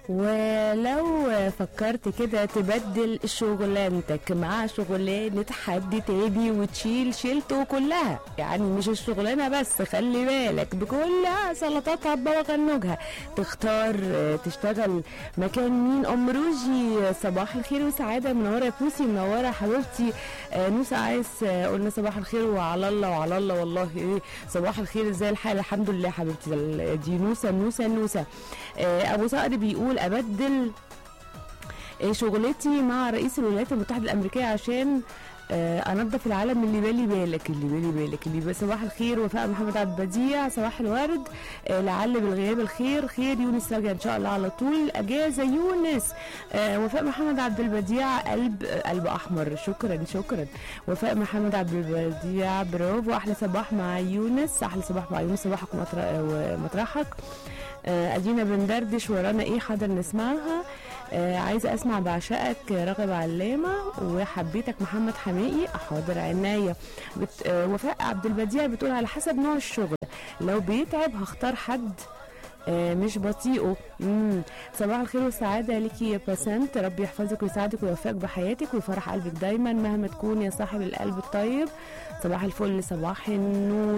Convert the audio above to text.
ولو فكرت كده تبدل شغلانتك مع شغلانة حد تاني وتشيل شيلته كلها يعني مش الشغلانة بس خلي بالك بكلها سلطاتها بوغنوجها تختار تشتغل مكان مين ام روجي صباح الخير وسعادة منورة يا بوسي منورة حبيبتي آه، نوسة عايز آه، قلنا صباح الخير وعلى الله وعلى الله والله ايه صباح الخير ازاي الحال الحمد لله حبيبتي دي نوسة نوسة نوسة آه، ابو صقر بيقول ابدل آه، شغلتي مع رئيس الولايات المتحده الامريكيه عشان آه، انظف العالم اللي بالي بالك اللي بالي بالك اللي بالي صباح الخير وفاء محمد عبد البديع صباح الورد آه، لعل بالغياب الخير خير يونس راجع ان شاء الله على طول اجازه يونس آه، وفاء محمد عبد البديع قلب آه، قلب احمر شكرا شكرا وفاء محمد عبد البديع برافو احلى صباح مع يونس احلى صباح مع يونس صباحك ومطر- ومطرحك آه، ادينا بندردش ورانا ايه حاضر نسمعها آه عايزه اسمع بعشقك راغب علامه وحبيتك محمد حمائي حاضر عناية بت... آه وفاء عبد البديع بتقول على حسب نوع الشغل لو بيتعب هختار حد آه مش بطيئه مم. صباح الخير والسعاده ليكي يا باسنت ربي يحفظك ويساعدك ويوفقك بحياتك ويفرح قلبك دايما مهما تكون يا صاحب القلب الطيب صباح الفل صباح النور